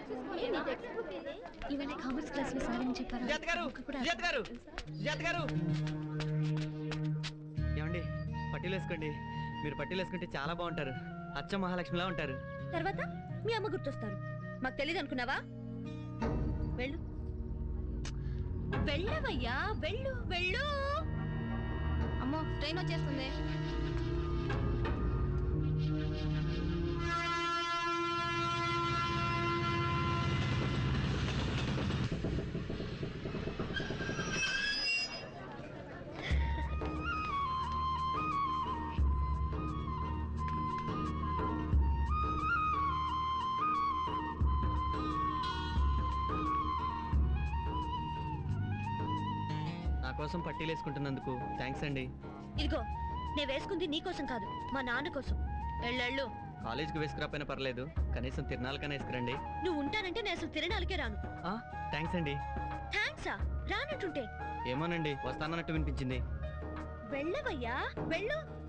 ఇవాళ commerce class లో sir అని చెప్పారు సుజాత గారు సుజాత గారు సుజాత గారు ఏమండి పట్టీలు వేసుకోండి మీరు పట్టీలు వేసుకుంటే చాలా బాగుంటారు అచ్చ మహాలక్ష్మిలా ఉంటారు తర్వాత మీ అమ్మ గుర్తొస్తారు మాకు తెలియదు అనుకున్నావా వెళ్ళు వెళ్ళవయ్యా వెళ్ళు వెళ్ళు అమ్మో ట్రైన్ వచ్చేస్తుంది నా కోసం పట్టీలు వేసుకుంటున్నందుకు థ్యాంక్స్ అండి ఇదిగో నేను వేసుకుంది నీ కోసం కాదు మా నాన్న కోసం ఎళ్ళెళ్ళు కాలేజ్కి వేసుకురాపోయినా పర్లేదు కనీసం తిరణాలకైనా వేసుకురండి నువ్వు ఉంటానంటే నేను అసలు తిరణాలకే రాను థ్యాంక్స్ అండి థ్యాంక్సా రానట్టుంటే ఏమోనండి వస్తానన్నట్టు వినిపించింది వెళ్ళవయ్యా వెళ్ళు